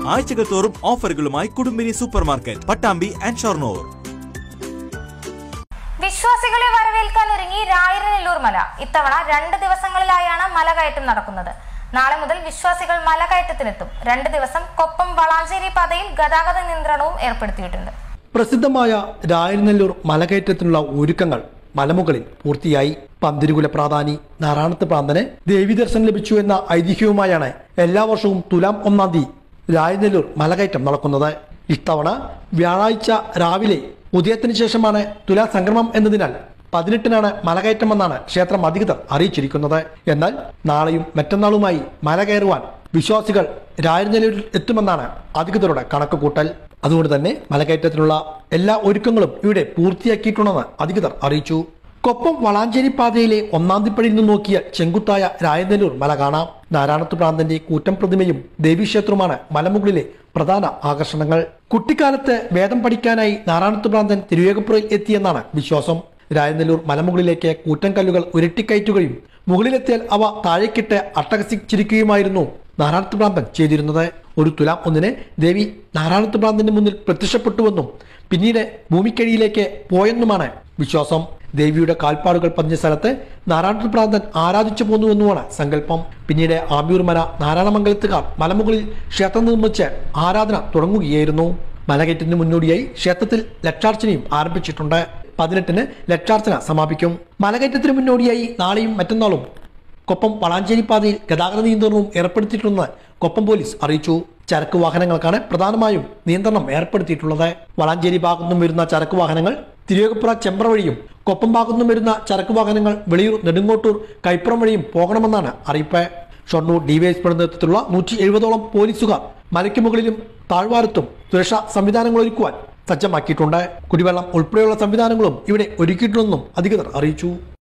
ആഴ്ചകൾ തോറും ഓഫറുകളുമായി Kudumbini super market Pattambi and Shoranur വിശ്വാസികളെ വരവേൽക്കാൻ ഒരുങ്ങി രായിരനെല്ലൂർ മല ഇത്തവണ രണ്ട് ദിവസങ്ങളിലായാണ് മലകയറ്റം നടക്കുന്നത് നാളെ മുതൽ വിശ്വാസികൾ മലകയറ്റത്തിനെത്തും രണ്ട് ദിവസം കൊപ്പം വളാഞ്ചേരി പാതയിൽ ഗതാഗത നിയന്ത്രണവും ഏർപ്പെടുത്തിയിട്ടുണ്ട് പ്രസിദ്ധമായ രായനെല്ലൂർ മലകയറ്റത്തിനുള്ള ഒരുക്കങ്ങൾ മലമുകളിൽ പൂർത്തിയായി പന്തിരുകുല പ്രാധാനി നാരായണത്ത് പ്രാന്തന് ദേവി ദർശനം ലഭിച്ചു എന്ന ഐതിഹ്യവുമായാണ് എല്ലാ വർഷവും തുലാം ഒന്നാം തീയതി രായനെല്ലൂർ മലകയറ്റം നടക്കുന്നത് ഇത്തവണ വ്യാഴാഴ്ച രാവിലെ ഉദയത്തിന് ശേഷമാണ് തുലാ സംക്രമം എന്നതിനാൽ പതിനെട്ടിനാണ് മലകയറ്റമെന്നാണ് ക്ഷേത്രം അധികൃതർ അറിയിച്ചിരിക്കുന്നത് എന്നാൽ നാളെയും മറ്റന്നാളുമായി മല കയറുവാൻ വിശ്വാസികൾ രായനെല്ലൂരിൽ എത്തുമെന്നാണ് അധികൃതരുടെ കണക്കുകൂട്ടൽ അതുകൊണ്ട് തന്നെ മലകയറ്റത്തിനുള്ള എല്ലാ ഒരുക്കങ്ങളും ഇവിടെ പൂർത്തിയാക്കിയിട്ടുണ്ടെന്ന് അധികൃതർ അറിയിച്ചു കൊപ്പം വളാഞ്ചേരി പാതയിലെ ഒന്നാംതിപ്പടിയിൽ നിന്ന് നോക്കിയ ചെങ്കുത്തായ രായനെല്ലൂർ മല കാണാം നാരായണത്ത് പ്രാന്തന്റെ കൂറ്റം പ്രതിമയും ദേവീക്ഷേത്രവുമാണ് മലമുകളിലെ പ്രധാന ആകർഷണങ്ങൾ കുട്ടിക്കാലത്ത് വേദം പഠിക്കാനായി നാരായണത്ത് പ്രാന്തൻ തിരുവേഗപ്പുറയിൽ എത്തിയെന്നാണ് വിശ്വാസം രായനെല്ലൂർ മലമുകളിലേക്ക് കൂറ്റൻ കല്ലുകൾ ഉരുട്ടിക്കയറ്റുകയും മുകളിലെത്തിയാൽ അവ താഴേക്കിട്ട് അട്ടഹസിച്ചിരിക്കുകയുമായിരുന്നു നാരായണത്ത് പ്രാന്തൻ ചെയ്തിരുന്നത് ഒരു തുലാം ഒന്നിന് ദേവി നാരായണത്ത് പ്രാന്തന്റെ മുന്നിൽ പ്രത്യക്ഷപ്പെട്ടുവെന്നും പിന്നീട് ഭൂമിക്കടിയിലേക്ക് പോയെന്നുമാണ് വിശ്വാസം ദേവിയുടെ കാൽപ്പാടുകൾ പതിഞ്ഞ സ്ഥലത്ത് നാരായണത്ത് പ്രാന്തൻ ആരാധിച്ചു പോന്നുവെന്നുമാണ് സങ്കല്പം പിന്നീട് ആമ്പിയൂർമല നാരായണമംഗലത്തുകാർ മലമുകളിൽ ക്ഷേത്രം നിർമ്മിച്ച് ആരാധന തുടങ്ങുകയായിരുന്നു മലകയറ്റത്തിന് മുന്നോടിയായി ക്ഷേത്രത്തിൽ ലക്ഷാർച്ചനയും ആരംഭിച്ചിട്ടുണ്ട് പതിനെട്ടിന് ലക്ഷാർച്ചന സമാപിക്കും മലകയറ്റത്തിന് മുന്നോടിയായി നാളെയും മറ്റന്നാളും കൊപ്പം വളാഞ്ചേരി പാതയിൽ ഗതാഗത നിയന്ത്രണവും ഏർപ്പെടുത്തിയിട്ടുണ്ടെന്ന് കൊപ്പം പോലീസ് അറിയിച്ചു ചരക്ക് വാഹനങ്ങൾക്കാണ് പ്രധാനമായും നിയന്ത്രണം ഏർപ്പെടുത്തിയിട്ടുള്ളത് വളാഞ്ചേരി ഭാഗത്തുനിന്നും വരുന്ന ചരക്ക് വാഹനങ്ങൾ തിരുവേഗപ്പുറ ചെമ്പ്ര വഴിയും കൊപ്പം ഭാഗത്തുനിന്നും വരുന്ന ചരക്ക് വാഹനങ്ങൾ വെളിയൂർ നെടുങ്ങോട്ടൂർ കൈപ്പുറം വഴിയും പോകണമെന്നാണ് അറിയിപ്പ് ഷൊർണൂർ ഡിവൈഎസ്പിയുടെ നേതൃത്വത്തിലുള്ള നൂറ്റി എഴുപതോളം പോലീസുകാർ മലയ്ക്ക് മുകളിലും താഴ്വാരത്തും സുരക്ഷാ സംവിധാനങ്ങൾ ഒരുക്കുവാൻ സജ്ജമാക്കിയിട്ടുണ്ട് കുടിവെള്ളം ഉൾപ്പെടെയുള്ള സംവിധാനങ്ങളും ഇവിടെ ഒരുക്കിയിട്ടുണ്ടെന്നും അധികൃതർ അറിയിച്ചു